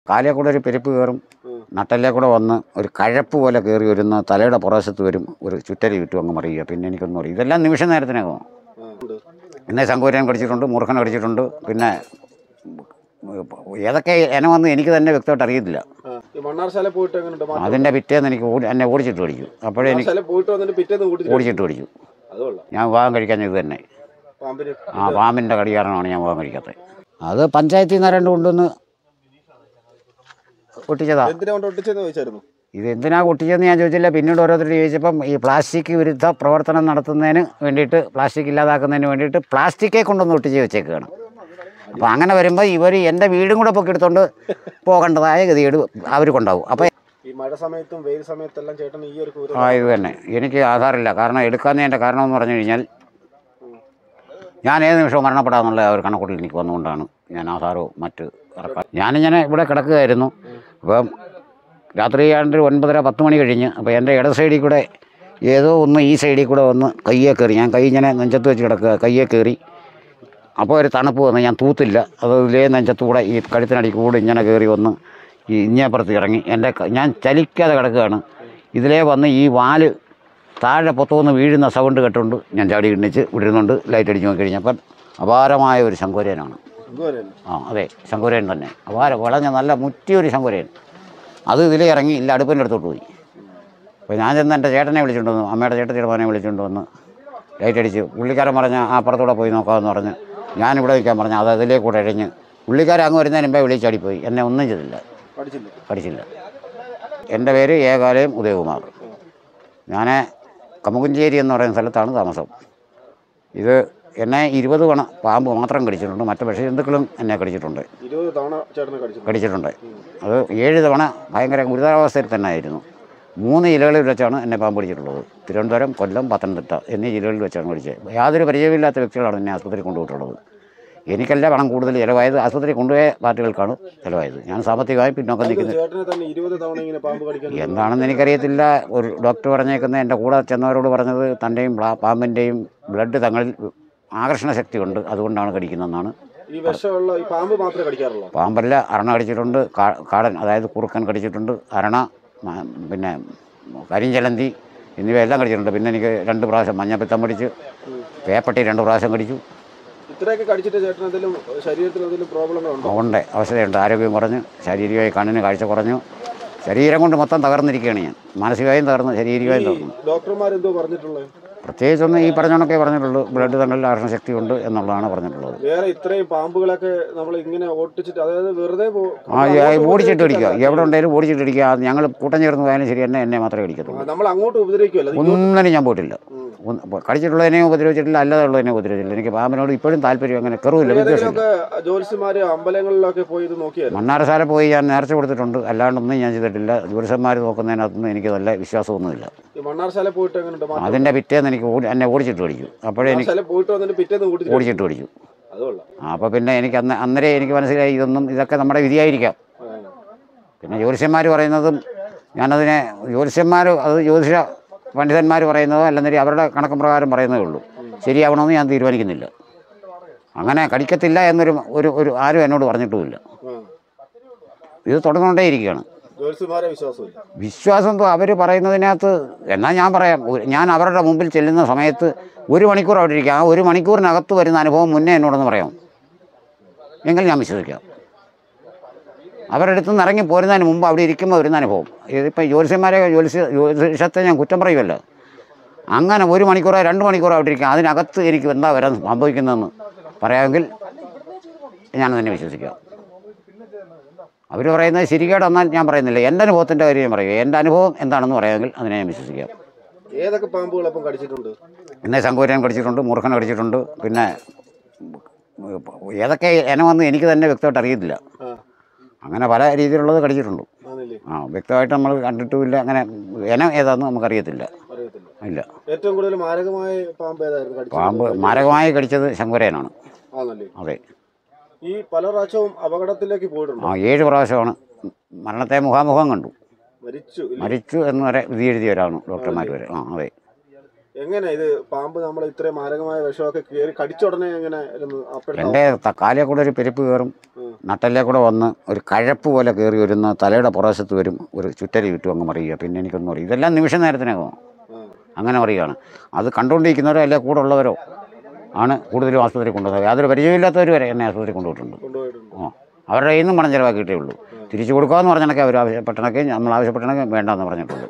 കാലിൽ കൂടെ ഒരു പെരുപ്പ് കയറും ഉം. നട്ടല്ലേ കൂടെ വന്ന് ഒരു കഴപ്പ് പോലെ കയറി വരുന്ന തലയുടെ പുറവശത്ത് വരും ഒരു ചുറ്റരി ചുറ്റും അങ്ങ് മറിയുക പിന്നെ എനിക്കൊന്നും അറിയും ഇതെല്ലാം നിമിഷ നേരത്തിനകം ആ, ഉണ്ട്. എന്നെ ശങ്കൂരൻ കടിച്ചിട്ടുണ്ട് മൂർഖൻ കടിച്ചിട്ടുണ്ട് പിന്നെ ഏതൊക്കെ ഇനമെന്ന് എനിക്ക് തന്നെ വ്യക്തമായിട്ട് അറിയത്തില്ല ആ, ഈ മണ്ണാർശാല പോയിട്ട് എങ്ങനെയുണ്ട് മാറ്റം? അതിൻ്റെ പിറ്റേന്ന് എനിക്ക് ഓടി എന്നെ ഓടിച്ചിട്ട് കടിച്ചു അപ്പോഴേ എനിക്ക് മണ്ണാർശാല പോയിട്ട് വന്നിട്ട് പിറ്റേന്ന് കൂട്ടി ഓടിച്ചിട്ട് കടിച്ചു അതുകൊള്ളാം ഞാൻ വിവാഹം കഴിക്കാൻ ഇത് തന്നെ പാമ്പിന് ആ പാമ്പിൻ്റെ കടി കാരണമാണ് ഞാൻ വിവാഹം കഴിക്കാത്തത് അത് പഞ്ചായത്തിൽ നിന്ന് ആരാണ്ട് കൊണ്ടുവന്ന് ഒട്ടിച്ചതാ എന്തിനാ കൊണ്ട് ഒട്ടിച്ചെന്ന് ചോദിച്ചായിരുന്നു ഇത് എന്തിനാ ഒട്ടിച്ചതെന്ന് ഞാൻ ചോദിച്ചില്ല പിന്നീട് ഓരോരുത്തർ ചോദിച്ചപ്പം ഈ പ്ലാസ്റ്റിക് വിരുദ്ധ പ്രവർത്തനം നടത്തുന്നതിന് വേണ്ടിയിട്ട് പ്ലാസ്റ്റിക് ഇല്ലാതാക്കുന്നതിന് വേണ്ടിയിട്ട് പ്ലാസ്റ്റിക്കേ കൊണ്ടൊന്ന് ഒട്ടിച്ച് വെച്ചേക്കുകയാണ് അപ്പോൾ അങ്ങനെ വരുമ്പോൾ ഇവർ എൻ്റെ വീടും കൂടെ പൊക്കിയെടുത്തോണ്ട് പോകേണ്ടതായ ഗതികേട് അവർ കൊണ്ടാവും അപ്പോൾ ഈ മഴ സമയത്തും വെയിൽ സമയത്തെല്ലാം ചേട്ടൻ ഈ ഒരു കൂര ആ ഇത് തന്നെ എനിക്ക് ആധാറില്ല കാരണം എടുക്കാത്തതിൻ്റെ കാരണം എന്ന് പറഞ്ഞു കഴിഞ്ഞാൽ ഞാൻ ഏത് നിമിഷവും മരണപ്പെടാമെന്നുള്ള ആ ഒരു കണക്കൂട്ടിൽ എനിക്ക് വന്നുകൊണ്ടാണ് ഞാൻ ആധാരവും മറ്റ് ഇറക്കാൻ ഞാനിങ്ങനെ ഇവിടെ കിടക്കുകയായിരുന്നു അപ്പം രാത്രി ഏതാണ്ട് ഒരു ഒൻപതര പത്ത് മണി കഴിഞ്ഞ് അപ്പോൾ എൻ്റെ ഇട സൈഡിൽ കൂടെ ഏതോ ഒന്ന് ഈ സൈഡിൽ കൂടെ വന്ന് കയ്യെ കയറി ഞാൻ കൈ ഇങ്ങനെ നെഞ്ചത്ത് വെച്ച് കിടക്കുക കയ്യെ കയറി അപ്പോൾ ഒരു തണുപ്പ് വന്ന് ഞാൻ തൂത്തില്ല അത് ഇതിലേ നെഞ്ചത്തൂടെ ഈ കഴുത്തിനടി കൂടെ ഇങ്ങനെ കയറി വന്ന് ഈ ഇഞ്ഞപ്പുറത്ത് ഇറങ്ങി എൻ്റെ ക- ഞാൻ ചലിക്കാതെ കിടക്കുകയാണ് ഇതിലേ വന്ന് ഈ വാല് താഴെ പൊത്തുവന്ന് വീഴുന്ന സൗണ്ട് കേട്ടുകൊണ്ട് ഞാൻ ചാടി എണ്ണിച്ച് വിടുന്നുണ്ട് ലൈറ്റ് അടിച്ച് നോക്കി കഴിഞ്ഞപ്പോൾ അപാരമായ ഒരു ശങ്കുരേനാണ് ഇതുവരെയാണ് ആ അതെ ശങ്കുരേൻ തന്നെ അപാര വളഞ്ഞ നല്ല മുറ്റിയൊരു ശങ്കുരേൻ അത് ഇതിലേ ഇറങ്ങി ഇല്ല അടുപ്പിൻ്റെ അടുത്തോട്ട് പോയി അപ്പോൾ ഞാൻ ചെന്ന് എൻ്റെ ചേട്ടനെ വിളിച്ചുകൊണ്ട് വന്നു അമ്മയുടെ ചേട്ടത്തിയുടെ മോനെ വിളിച്ചുകൊണ്ട് വന്ന് ലൈറ്റ് അടിച്ച് പുള്ളിക്കാരൻ പറഞ്ഞ ആ പുറത്തൂടെ പോയി നോക്കാമെന്ന് പറഞ്ഞ് ഞാനിവിടെ നിൽക്കാൻ പറഞ്ഞു അത് അതിലേ കൂടെ ഇഴഞ്ഞ് പുള്ളിക്കാരൻ അങ്ങ് വരുന്നതിന് മുമ്പേ വിളിച്ചാടിപ്പോയി എന്നെ ഒന്നും ചെയ്തില്ല പഠിച്ചില്ല കടിച്ചില്ല എൻ്റെ പേര് ഏകാലയം ഉദയകുമാർ ഞാൻ കമുകുഞ്ചേരി എന്ന് പറയുന്ന സ്ഥലത്താണ് താമസം ഇത് എന്നെ ഇരുപത് തവണ പാമ്പ് മാത്രം കടിച്ചിട്ടുണ്ട് മറ്റു വിഷജന്തുക്കളും എന്നെ കടിച്ചിട്ടുണ്ട് ഇരുപത് തവണ ചേട്ടനെ കടിച്ചു കടിച്ചിട്ടുണ്ട് അത് ഏഴ് തവണ ഭയങ്കര ഗുരുതരാവസ്ഥയിൽ തന്നെ ആയിരുന്നു മൂന്ന് ജില്ലകളിൽ വെച്ചാണ് എന്നെ പാമ്പ് പിടിച്ചിട്ടുള്ളത് തിരുവനന്തപുരം കൊല്ലം പത്തനംതിട്ട എന്നീ ജില്ലകളിൽ വെച്ചാണ് പിടിച്ചത് യാതൊരു പരിചയമില്ലാത്ത വ്യക്തികളാണ് എന്നെ ആശുപത്രി കൊണ്ടുപോയിട്ടുള്ളത് എനിക്കല്ല പണം കൂടുതൽ ചിലവായത് ആശുപത്രി കൊണ്ടുപോയ പാർട്ടികൾക്കാണ് ചിലവായത് ഞാൻ സാമ്പത്തികമായി പിന്നോക്കം നിൽക്കുന്നത് ചേട്ടനെ തന്നെ ഇരുപത് തവണ ഇങ്ങനെ പാമ്പ് കടിക്കാൻ എന്താണെന്ന് എനിക്കറിയത്തില്ല ഒരു ഡോക്ടർ പറഞ്ഞേക്കുന്ന എൻ്റെ കൂടെ ചെന്നവരോട് പറഞ്ഞത് തൻ്റെയും പ്ലാ- പാമ്പിൻ്റെയും ബ്ലഡ് തങ്ങളിൽ ആകർഷണ ശക്തിയുണ്ട് അതുകൊണ്ടാണ് കടിക്കുന്നതെന്നാണ് ഈ വിഷമുള്ള ഈ പാമ്പ് മാത്രമേ കടിക്കാറുള്ളൂ പാമ്പല്ല അരണ കടിച്ചിട്ടുണ്ട് കാ- കാടൻ അതായത് കുറുക്കൻ കടിച്ചിട്ടുണ്ട് അരണ മ- പിന്നെ കരിഞ്ചലന്തി എന്നിവയെല്ലാം കടിച്ചിട്ടുണ്ട് പിന്നെ എനിക്ക് രണ്ട് പ്രാവശ്യം മഞ്ഞപ്പിത്തം കടിച്ചു പേപ്പട്ടി രണ്ട് പ്രാവശ്യം കടിച്ചു ഇത്രയൊക്കെ കടിച്ചിട്ട് ചേട്ടൻ എന്തെങ്കിലും ശരീരത്തിൽ എന്തെങ്കിലും പ്രോബ്ലങ്ങൾ ഉണ്ടോ ഉണ്ട് അവസ്ഥയുണ്ട് ആരോഗ്യം കുറഞ്ഞു ശാരീരികമായി കണ്ണിന് കാഴ്ച കുറഞ്ഞു ശരീരം കൊണ്ട് മൊത്തം തകർന്നിരിക്കുകയാണ് ഞാൻ മാനസികമായും തകർന്നു ശാരീരികമായും തകർന്നു ഡോക്ടർമാർ എന്തോ പറഞ്ഞിട്ടുള്ളത് പ്രത്യേകിച്ചൊന്നും ഈ പറഞ്ഞോണൊക്കെ പറഞ്ഞിട്ടുള്ളൂ ബ്ലഡ് തങ്ങളിൽ ആർഷണ ശക്തി ഉണ്ട് എന്നുള്ളതാണ് പറഞ്ഞിട്ടുള്ളത് വേറെ ഇത്രയും പാമ്പുകളൊക്കെ നമ്മൾ ഇങ്ങനെ ഓട്ടിച്ചിട്ട് അതായത് വെറുതെ പോ- ആ ഈ ഓടിച്ചിട്ട് അടിക്കുക എവിടെ ഉണ്ടെങ്കിലും ഓടിച്ചിട്ട് അടിക്കുക ഞങ്ങൾ കൂട്ടം ചേർന്ന് പോയാലും ശരി എന്നെ എന്നെ മാത്രമേ അടിക്കത്തുള്ളൂ നമ്മൾ അങ്ങോട്ട് ഉപദ്രവിക്കുമല്ലോ ഒന്നിനും ഞാൻ പോയിട്ടില്ല ഒന്ന് ഇപ്പൊ കടിച്ചിട്ടുള്ളതിനെ ഉപദ്രവിച്ചിട്ടില്ല അല്ലാതെ ഉള്ളതിനെ ഉപദ്രവിച്ചിട്ടില്ല എനിക്ക് പാമ്പിനോട് ഇപ്പോഴും താല്പര്യം അങ്ങനെ കറുവില്ല വിദ്വേഷമില്ല ഏതെങ്കിലുമൊക്കെ ജ്യോത്സ്യന്മാര് അമ്പലങ്ങളിലൊക്കെ പോയി ഇത് നോക്കിയായിരുന്നു മണ്ണാറശാല പോയി ഞാൻ നേർച്ച കൊടുത്തിട്ടുണ്ട് അല്ലാണ്ടൊന്നും ഞാൻ ചെയ്തിട്ടില്ല ജ്യോതിഷന്മാർ നോക്കുന്നതിനകത്തൊന്നും എനിക്ക് നല്ല വിശ്വാസമൊന്നുമില്ല ഈ മണ്ണാർശാല പോയിട്ട് എങ്ങനെയുണ്ട് മാ- അതിൻ്റെ പിറ്റേന്ന് എനിക്ക് ഓടി എന്നെ ഓടിച്ചിട്ട് അടിക്കും അപ്പോഴേ എനിക്ക് മണ്ണാർശാല പോയിട്ട് വന്നിട്ട് പിറ്റേന്ന് കൂട്ടി ഓടിച്ചിട്ട് അടിച്ചു അതുകൊള്ളാം അപ്പോൾ പിന്നെ എനിക്ക് അന്ന് അന്നേരം എനിക്ക് മനസ്സിലായി ഇതൊന്നും ഇതൊക്കെ നമ്മുടെ വിധിയായിരിക്കാം ആ. പിന്നെ ജ്യോതിഷന്മാർ പറയുന്നതും ഞാനതിനെ ജ്യോതിഷന്മാർ അത് ജ്യോതിഷ പണ്ഡിതന്മാർ പറയുന്നതോ അല്ലെന്നില്ല അവരുടെ കണക്കും പ്രകാരം പറയുന്നതേ ഉള്ളൂ ശരിയാവണമെന്ന് ഞാൻ തീരുമാനിക്കുന്നില്ല അങ്ങനെ കടിക്കത്തില്ല എന്നൊരു ഒരു ഒരു ആരും എന്നോട് പറഞ്ഞിട്ടുമില്ല ആ. ഇത് തുടർന്നുകൊണ്ടേ ഇരിക്കുകയാണ് ജ്യോത്സ്യന്മാരെ വിശ്വാസമില്ല വിശ്വാസം എന്തോ അവർ പറയുന്നതിനകത്ത് എന്നാൽ ഞാൻ പറയാം ഒരു- ഞാൻ അവരുടെ മുമ്പിൽ ചെല്ലുന്ന സമയത്ത് ഒരു മണിക്കൂർ അവിടെ ഇരിക്കുക ആ ഒരു മണിക്കൂറിനകത്ത് വരുന്ന അനുഭവം മുന്നേ എന്നോടൊന്ന് പറയാം എങ്കിൽ ഞാൻ വിശ്വസിക്കാം അവരുടെ അടുത്ത് നിന്ന് ഇറങ്ങി പോരുന്നതിന് മുമ്പ് അവിടെ ഇരിക്കുമ്പോൾ വരുന്ന അനുഭവം ഇതിപ്പോൾ ജ്യോത്സ്യന്മാരെ ജ്യോത്സ്യ ജ്യോതിഷത്തെ ഞാൻ കുറ്റം പറയുമല്ല അങ്ങനെ ഒരു മണിക്കൂറോ രണ്ട് മണിക്കൂറോ അവിടെ ഇരിക്കുക അതിനകത്ത് എനിക്ക് എന്താ വരാൻ സംഭവിക്കുന്നതെന്ന് പറയാമെങ്കിൽ ഞാൻ തന്നെ വിശ്വസിക്കാം അവർ പറയുന്നത് ശരിക്കേടെന്നാൽ ഞാൻ പറയുന്നില്ല എൻ്റെ അനുഭവത്തിൻ്റെ കാര്യം ഞാൻ പറയുക എൻ്റെ അനുഭവം എന്താണെന്ന് പറയാമെങ്കിൽ അതിനെ ഞാൻ വിശ്വസിക്കാം ഏതൊക്കെ പാമ്പുകൾ അപ്പം കടിച്ചിട്ടുണ്ട് എന്നെ ശങ്കൂരൻ കടിച്ചിട്ടുണ്ട് മൂർഖൻ കടിച്ചിട്ടുണ്ട് പിന്നെ ഏതൊക്കെ ഇനമെന്ന് എനിക്ക് തന്നെ വ്യക്തമായിട്ട് അറിയത്തില്ല ആ അങ്ങനെ പല രീതിയിലുള്ളത് കടിച്ചിട്ടുണ്ട് ആണല്ലേ ആ വ്യക്തമായിട്ട് നമ്മൾ കണ്ടിട്ടുമില്ല അങ്ങനെ ഇനം ഏതാണെന്ന് നമുക്കറിയത്തില്ല അറിയത്തില്ല ഇല്ല ഏറ്റവും കൂടുതൽ മാരകമായ പാമ്പ് ഏതായിരുന്നു കടിച്ചത് പാമ്പ് മാരകമായി കടിച്ചത് ശങ്കുരേനാണ് ആണല്ലേ അതെ ഈ പല പ്രാവശ്യവും അപകടത്തിലേക്ക് പോയിട്ടുണ്ടോ ആ ഏഴ് പ്രാവശ്യമാണ് മരണത്തെ മുഖാമുഖം കണ്ടു മരിച്ചു ഇല്ല മരിച്ചു എന്ന് വരെ വിധി എഴുതിയവരാണ് ഡോക്ടർമാർ വരെ ആ അതെ എങ്ങനെ ഇത് പാമ്പ് നമ്മൾ ഇത്രയും മാരകമായ വിഷമൊക്കെ കയറി കടിച്ച ഉടനെ എങ്ങനെ ഇരുന്നു അപ്പോഴത്തെ എൻ്റെ കാലിൽ കൂടെ ഒരു പെരുപ്പ് കയറും ഉം. നട്ടല്ലേ കൂടെ വന്ന് ഒരു കഴപ്പ് പോലെ കയറി വരുന്ന തലയുടെ പുറവശത്ത് വരും ഒരു ചുറ്റരി ചുറ്റും അങ്ങ് മറിയുക പിന്നെ എനിക്കൊന്നും അറിയും ഇതെല്ലാം നിമിഷ നേരത്തിനകം ആ. അങ്ങനെ പറയുകയാണ് അത് കണ്ടുകൊണ്ടിരിക്കുന്നവരോ അല്ലെ കൂടെ ഉള്ളവരോ ആണ് കൂടുതലും ആശുപത്രി കൊണ്ടുപോകുന്നത് യാതൊരു പരിചയമില്ലാത്തവർ വരെ എന്നെ ആശുപത്രി കൊണ്ടുപോയിട്ടുണ്ട് കൊണ്ടുപോയിട്ടുണ്ട് ആ അവരുടെ കയ്യിൽ നിന്നും പണം ചിലവാക്കിയിട്ടേ ഉള്ളൂ തിരിച്ചു കൊടുക്കാമെന്ന് പറഞ്ഞാൽ അവർ ആവശ്യപ്പെട്ടണക്കെ നമ്മൾ ആവശ്യപ്പെട്ടണക്കെ വേണ്ടെന്ന് പറഞ്ഞിട്ടുള്ളൂ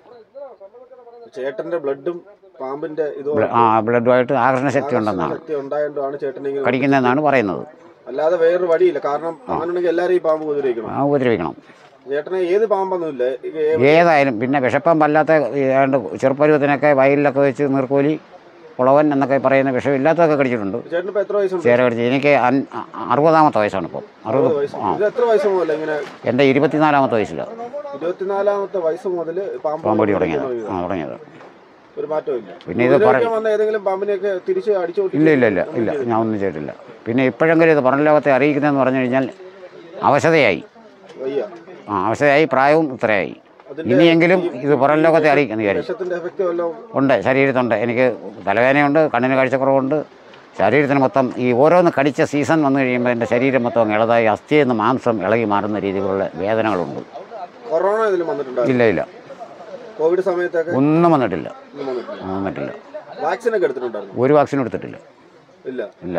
ചേട്ടന്റെ ബ്ലഡും പാമ്പിന്റെ ഇതും ബ്ല- ആ ബ്ലഡുമായിട്ട് ആകർഷണ ശക്തി ഉണ്ടെന്നാണ് ശക്തി ഉണ്ടായതുകൊണ്ടാണ് ചേട്ടൻ ഇങ്ങനെ കടിക്കുന്നതെന്നാണ് പറയുന്നത് അല്ലാതെ വേറൊരു വഴിയില്ല കാരണം അങ്ങനെയുണ്ടെങ്കിൽ എല്ലാവരും ഈ പാമ്പ് ഉപദ്രവിക്കണം ആ ഉപദ്രവിക്കണം ചേട്ടനെ ഏത് പാമ്പൊന്നുമില്ല ഇത് ഏ- ഏതായാലും പിന്നെ വിഷപ്പമ്പല്ലാത്ത ഏതാണ്ട് ചെറുപ്പരുവത്തിനൊക്കെ വയലിലൊക്കെ വെച്ച് നീർക്കോലി കുളവൻ എന്നൊക്കെ പറയുന്ന വിഷമില്ലാത്തതൊക്കെ കടിച്ചിട്ടുണ്ട് ചേട്ടന് ഇപ്പൊ എത്ര വയസ്സുണ്ട് ചേര കടിച്ച് എനിക്ക് അൻ- അ- അറുപതാമത്തെ വയസ്സാണ് ഇപ്പം അറുപത് വയസ്സ് ആ ഇത് എത്ര വയസ്സ് മുതൽ ഇങ്ങനെ എൻ്റെ ഇരുപത്തിനാലാമത്തെ വയസ്സിലാണ് ഇരുപത്തിനാലാമത്തെ വയസ്സ് മുതൽ പാമ്പ് പാമ്പടി തുടങ്ങിയത് തുടങ്ങിയതാണ്. ആ തുടങ്ങിയത് ഒരു മാറ്റവും ഇല്ല പിന്നെ ഇത് പറ ഉപദ്രവിക്കാൻ വന്ന ഏതെങ്കിലും പാമ്പിനെയൊക്കെ തിരിച്ച് അടിച്ചു ഇല്ല ഇല്ല ഇല്ല ഇല്ല ഞാൻ ഒന്നും ചെയ്തിട്ടില്ല പിന്നെ ഇപ്പോഴെങ്കിലും ഇത് പുറം ലോകത്തെ അറിയിക്കുന്നതെന്ന് പറഞ്ഞു കഴിഞ്ഞാൽ അവശതയായി വയ്യ ആ അവശതയായി പ്രായവും ഇത്രയായി അതിന്റെ ഇനിയെങ്കിലും ഇത് പുറം ലോകത്തെ അറിയിക്കുന്നു വിചാരിച്ചു വിഷത്തിന്റെ എഫക്റ്റ് വല്ലതും ഉണ്ട് ശരീരത്തുണ്ട് എനിക്ക് തലവേദനയുണ്ട് കണ്ണിന് കാഴ്ചക്കുറവുണ്ട് ശരീരത്തിന് മൊത്തം ഈ ഓരോന്ന് കടിച്ച സീസൺ വന്നു കഴിയുമ്പോൾ എൻ്റെ ശരീരം മൊത്തം അങ്ങ് ഇളതായി അസ്ഥിയിൽ നിന്ന് മാംസം ഇളകി മാറുന്ന രീതിയിലുള്ള വേദനകളുണ്ട് കൊറോണ ഇതിലും വന്നിട്ടുണ്ടായിരുന്നു ഇല്ല ഇല്ല കോവിഡ് സമയത്തൊക്കെ ഒന്നും വന്നിട്ടില്ല ഒന്നും വന്നിട്ടില്ല ഒന്നും വന്നിട്ടില്ല വാക്സിൻ ഒക്കെ എടുത്തിട്ടുണ്ടായിരുന്നു ഒരു വാക്സിൻ എടുത്തിട്ടില്ല ഇല്ല ഇല്ല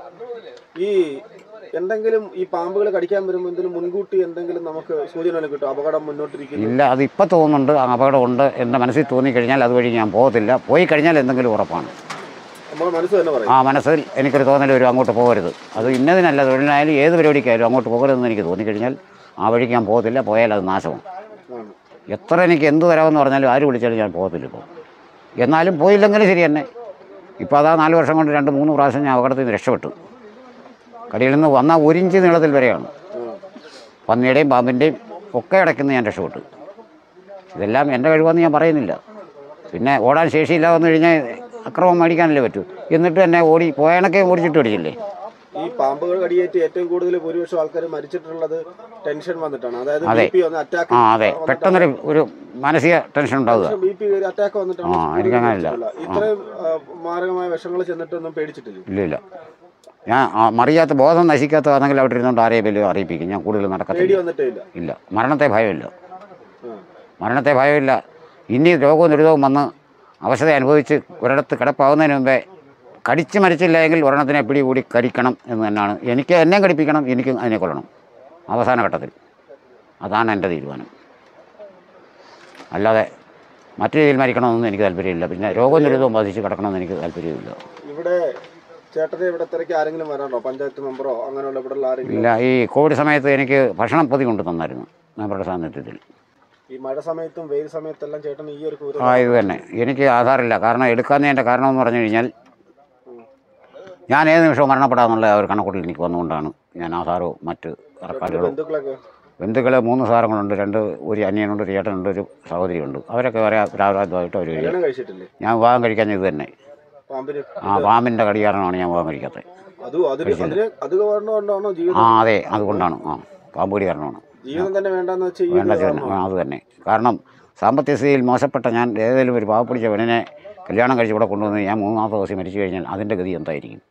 ഈ എന്തെങ്കിലും ഈ പാമ്പുകൾ കടിക്കാൻ വരുമ്പോൾ എന്തെങ്കിലും മുൻകൂട്ടി എന്തെങ്കിലും നമുക്ക് സൂചന കിട്ടും അപകടം മുന്നോട്ടിരിക്കുന്നു ഇല്ല അത് ഇപ്പം തോന്നുന്നുണ്ട് ആ അപകടമുണ്ട് എൻ്റെ മനസ്സിൽ തോന്നിക്കഴിഞ്ഞാൽ അതുവഴി ഞാൻ പോകത്തില്ല പോയി കഴിഞ്ഞാൽ എന്തെങ്കിലും ഉറപ്പാണ് നമ്മുടെ മനസ്സ് തന്നെ പറയും ആ മനസ്സിൽ എനിക്കൊരു തോന്നൽ വരും അങ്ങോട്ട് പോകരുത് അത് ഇന്നതിനല്ല തൊഴിലിനായാലും ഏത് പരിപാടിക്കായാലും അങ്ങോട്ട് പോകരുതെന്ന് എനിക്ക് തോന്നിക്കഴിഞ്ഞാൽ ആ വഴിക്ക് ഞാൻ പോകത്തില്ല പോയാൽ അത് നാശമാണ് ആണ്. എത്ര എനിക്ക് എന്ത് തരാമെന്ന് പറഞ്ഞാലും ആര് വിളിച്ചാലും ഞാൻ പോകത്തില്ല ഇപ്പോൾ എന്നാലും പോയില്ലെങ്കിലും ശരി തന്നെ ഇപ്പോൾ അതാ നാല് വർഷം കൊണ്ട് രണ്ട് മൂന്ന് പ്രാവശ്യം ഞാൻ അപകടത്തിൽ നിന്ന് രക്ഷപ്പെട്ടു കടിയിൽ നിന്ന് വന്ന ഒരു ഇഞ്ച് നീളത്തിൽ വരെയാണ് ആ. പന്നിയുടെയും പാമ്പിൻ്റെയും ഒക്കെ ഇടയ്ക്കുന്ന ഞാൻ രക്ഷപ്പെട്ടു ഇതെല്ലാം എൻ്റെ കഴിവെന്ന് ഞാൻ പറയുന്നില്ല പിന്നെ ഓടാൻ ശേഷിയില്ല വന്നു കഴിഞ്ഞാൽ അക്രമം മേടിക്കാനല്ലേ പറ്റൂ എന്നിട്ട് എന്നെ ഓടി പോയണക്കെ ഓടിച്ചിട്ട് അടിച്ചില്ലേ ഈ പാമ്പുകൾ കടിയേറ്റ് ഏറ്റവും കൂടുതൽ ഭൂരിപക്ഷം ആൾക്കാർ മരിച്ചിട്ടുള്ളത് ടെൻഷൻ വന്നിട്ടാണ് അതായത് അതെ. ബി പി വന്ന് അറ്റാക്ക് ആ അതെ പെട്ടെന്നൊരു ഒരു മാനസിക ടെൻഷൻ ഉണ്ടാവുക ബി പി അറ്റാക്ക് വന്നിട്ടാണ് ആ, എനിക്കങ്ങനെയില്ല. മരിച്ചിട്ടുള്ളത്. ഇത്രയും ആ, മാരകമായ വിഷങ്ങൾ ചെന്നിട്ടൊന്നും പേടിച്ചിട്ടില്ല ഇല്ല ഇല്ല ഞാൻ ആ, മറിയാത്ത ബോധം നശിക്കാത്തതാണെങ്കിൽ അവിടെ ഇരുന്നുകൊണ്ട് ആരെയും വലിയ അറിയിപ്പിക്കും ഞാൻ കൂടുതൽ പേടി നടക്കത്തില്ല വന്നിട്ടേ ഇല്ല ഇല്ല മരണത്തെ ഭയമില്ല ആ. മരണത്തെ ഭയമില്ല ഇനി രോഗവും ദുരിതവും വന്ന് അവശത അനുഭവിച്ച് ഒരിടത്ത് കിടപ്പാവുന്നതിന് മുമ്പേ കടിച്ച് മരിച്ചില്ല എങ്കിൽ ഒരെണ്ണത്തിനെ പിടികൂടി കരിക്കണം എന്ന് തന്നെയാണ് എനിക്ക് എന്നെ കടിപ്പിക്കണം എനിക്ക് അതിനെ കൊല്ലണം അവസാന ഘട്ടത്തിൽ അതാണ് എൻ്റെ തീരുമാനം അല്ലാതെ മറ്റു രീതിയിൽ മരിക്കണമെന്നൊന്നും എനിക്ക് താല്പര്യമില്ല പിന്നെ രോഗവും ദുരിതവും ബാധിച്ച് കിടക്കണമെന്ന് എനിക്ക് താല്പര്യമില്ല ഇവിടെ ചേട്ടനെ ഇവിടെ ഇത്രയ്ക്ക് ആരെങ്കിലും വരാണോ പഞ്ചായത്ത് മെമ്പറോ അങ്ങനെയുള്ള ഇവിടെ ഉള്ള ആരെങ്കിലും ഇല്ല ഈ കോവിഡ് സമയത്ത് എനിക്ക് ഭക്ഷണം പൊതി കൊണ്ടു തന്നായിരുന്നു മെമ്പറുടെ സാന്നിധ്യത്തിൽ ഈ മഴ സമയത്തും വെയിൽ സമയത്തെല്ലാം ചേട്ടൻ ഈ ഒരു കൂര ആ ഇത് തന്നെ എനിക്ക് ആധാറില്ല കാരണം എടുക്കാത്തതിൻ്റെ കാരണം എന്ന് പറഞ്ഞു കഴിഞ്ഞാൽ ഞാൻ ഏത് നിമിഷവും മരണപ്പെടാമെന്നുള്ള ആ ഒരു കണക്കൂട്ടിൽ എനിക്ക് വന്നുകൊണ്ടാണ് ഞാൻ ആധാരോ മറ്റ് റെക്കോർഡുകളും ബന്ധുക്കളൊക്കെ ബന്ധുക്കൾ മൂന്ന് സാധനങ്ങളുണ്ട് രണ്ട് ഒരു അനിയനുണ്ട് ഒരു ചേട്ടനുണ്ട് ഒരു സഹോദരിയുണ്ട് അവരൊക്കെ വരെ പ്രാരാബ്ദമായിട്ട് അവർ കഴിയും കല്യാണം കഴിച്ചിട്ടില്ലേ ഞാൻ വിവാഹം കഴിക്കാൻ ഇത് തന്നെ പാമ്പിന് ആ പാമ്പിൻ്റെ കടി കാരണമാണ് ഞാൻ വിവാഹം കഴിക്കാത്തത് അതും അതിന് അതിന് അത് കൊണ്ടാണോ ആ ജീവിതം അതെ അതുകൊണ്ടാണ് ആ പാമ്പ് കടി കാരണമാണ് ജീവിതം തന്നെ വേണ്ടെന്ന് വെച്ച് ഈ വേണ്ട ഒരു തന്നെ ആ, അത് തന്നെ കാരണം സാമ്പത്തിക സ്ഥിതിയിൽ മോശപ്പെട്ട ഞാൻ ഏതെങ്കിലും ഒരു പാവപ്പിടിച്ച പെണ്ണിനെ കല്യാണം കഴിച്ച് ഇവിടെ കൊണ്ടുവന്ന് ഞാൻ മൂന്നാമത്തെ ദിവസം മരിച്ചു കഴിഞ്ഞാൽ അതിൻ്റെ ഗതി എന്തായിരിക്കും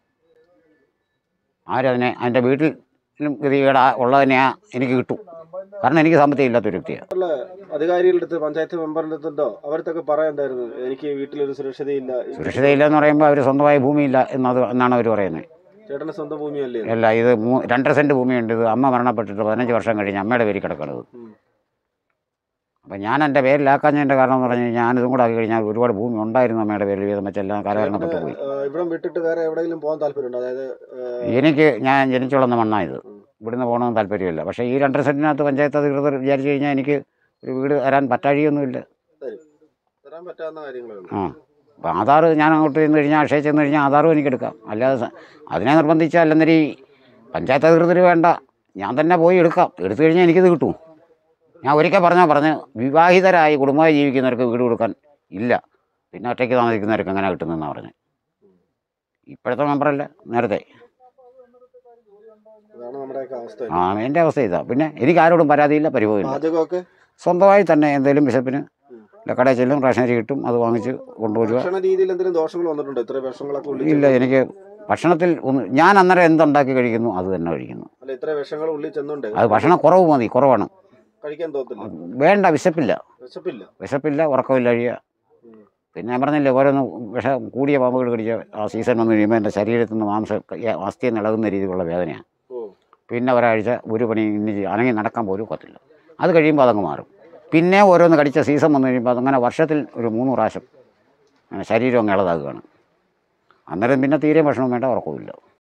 ആരതിനെ അതിൻ്റെ വീട്ടിലും ഗതികേട് ഉള്ളതിനെ ആ എനിക്ക് കിട്ടും കാരണം എനിക്ക് സാമ്പത്തികം ഇല്ലാത്തൊരു വ്യക്തിയാണ് അധികാരികളുടെ അടുത്ത് പഞ്ചായത്ത് മെമ്പറിന്റെ അടുത്തുണ്ടോ അവരത്തൊക്കെ പറയാണ്ടായിരുന്നു എനിക്ക് വീട്ടിലൊരു സുരക്ഷിതയില്ല സുരക്ഷിതയില്ല എന്ന് പറയുമ്പോൾ അവർ സ്വന്തമായി ഭൂമിയില്ല എന്നത് എന്നാണ് അവർ പറയുന്നത് ചേട്ടന്റെ സ്വന്തം ഭൂമിയല്ലേ ഇത്? അല്ല ഇത് മൂ രണ്ടര സെൻറ്റ് ഭൂമിയുണ്ട് ഇത് അമ്മ മരണപ്പെട്ടിട്ട് പതിനഞ്ച് വർഷം കഴിഞ്ഞ് അമ്മയുടെ പേരിൽ കിടക്കുന്നത് ഉം. അപ്പം ഞാൻ എൻ്റെ പേരിലാക്കാഞ്ഞതിൻ്റെ കാരണം എന്ന് പറഞ്ഞു കഴിഞ്ഞാൽ ഞാനിതും കൂടെ ആക്കി കഴിഞ്ഞാൽ ഒരുപാട് ഭൂമി ഉണ്ടായിരുന്നു അമ്മയുടെ പേരിൽ വീതം വെച്ചെല്ലാം കാലഹരണപ്പെട്ടു പോയി ആ, ഇവിടം വിട്ടിട്ട് വേറെ എവിടെയെങ്കിലും പോകാൻ താല്പര്യമുണ്ടോ അതായത് ആ, എനിക്ക് ഞാൻ ജനിച്ചു വളർന്ന മണ്ണായത് ഉം. ഇവിടുന്ന് പോകണമെന്ന് താല്പര്യമില്ല പക്ഷേ ഈ രണ്ടര സെൻറ്റിനകത്ത് പഞ്ചായത്ത് അധികൃതർ വിചാരിച്ചു കഴിഞ്ഞാൽ എനിക്ക് ഒരു വീട് തരാൻ പറ്റാഴിയൊന്നുമില്ല തരാൻ പറ്റാവുന്ന കാര്യങ്ങളാണ് ആ അപ്പോൾ ആധാർ ഞാൻ അങ്ങോട്ട് ചെന്ന് കഴിഞ്ഞാൽ അക്ഷയ ചെന്ന് കഴിഞ്ഞാൽ ആധാറും എനിക്ക് എടുക്കാം അല്ലാതെ സ- അതിനെ നിർബന്ധിച്ചാൽ അല്ലെന്നൊരു പഞ്ചായത്ത് അധികൃതർ വേണ്ട ഞാൻ തന്നെ പോയി എടുക്കാം എടുത്തു കഴിഞ്ഞാൽ എനിക്കിത് കിട്ടും ഞാൻ ഒരിക്കൽ പറഞ്ഞാൽ പറഞ്ഞ് വിവാഹിതരായി കുടുംബമായി ജീവിക്കുന്നവർക്ക് വീട് കൊടുക്കാൻ ഇല്ല പിന്നെ ഒറ്റയ്ക്ക് താമസിക്കുന്നവർക്ക് എങ്ങനെ കിട്ടുന്നതെന്നാണ് പറഞ്ഞത് ഇപ്പോഴത്തെ മെമ്പറല്ല നേരത്തെ അതാണ് നമ്മുടെയൊക്കെ അവസ്ഥ ആ എൻ്റെ അവസ്ഥ ഇതാ പിന്നെ എനിക്ക് ആരോടും പരാതിയില്ല പരിഭവമില്ല പാചകമൊക്കെ സ്വന്തമായി തന്നെ എന്തെങ്കിലും വിശപ്പിന് ഇല്ല കടയിൽ ചെല്ലും റേഷനരി കിട്ടും അത് വാങ്ങിച്ച് കൊണ്ടുവരിക ഭക്ഷണ രീതിയിൽ എന്തെങ്കിലും ദോഷങ്ങൾ വന്നിട്ടുണ്ടോ ഇത്ര വിഷങ്ങളൊക്കെ ഉള്ളിൽ ഇല്ല എനിക്ക് ഭക്ഷണത്തിൽ ഒന്ന് ഞാൻ അന്നേരം എന്തുണ്ടാക്കി കഴിക്കുന്നു അത് തന്നെ കഴിക്കുന്നു അല്ല ഇത്ര വിഷങ്ങൾ ഉള്ളിൽ ചെന്നുണ്ട് അത് ഭക്ഷണം കുറവ് മതി കുറവാണ് കഴിക്കാൻ തോന്നില്ല വേണ്ട വിശപ്പില്ല വിശപ്പില്ല വിശപ്പില്ല ഉറക്കമില്ല കഴിയുക ഉം. പിന്നെ ഞാൻ പറഞ്ഞില്ലേ ഓരോന്ന് വിഷ കൂടിയ പാമ്പുകൾ കടിച്ച ആ സീസൺ വന്നു കഴിയുമ്പോൾ എൻ്റെ ശരീരത്തിൽ നിന്ന് മാംസം അസ്ഥി ഇളകുന്ന രീതിയിലുള്ള വേദനയാണ് ഓ പിന്നെ ഒരാഴ്ച ഒരു പണി ഇനി ചെയ്യ- അനങ്ങി നടക്കാൻ പോലും ഒക്കത്തില്ല അത് കഴിയുമ്പോൾ അതങ്ങ് മാറും പിന്നെ ഓരോന്ന് കടിച്ച സീസൺ വന്നു കഴിയുമ്പോൾ അതങ്ങനെ വർഷത്തിൽ ഒരു മൂന്ന് പ്രാവശ്യം അങ്ങനെ ശരീരം അങ്ങ് ഇളതാകുകയാണ് അന്നേരം പിന്നെ തീരെ ഭക്ഷണം വേണ്ട ഉറക്കമില്ല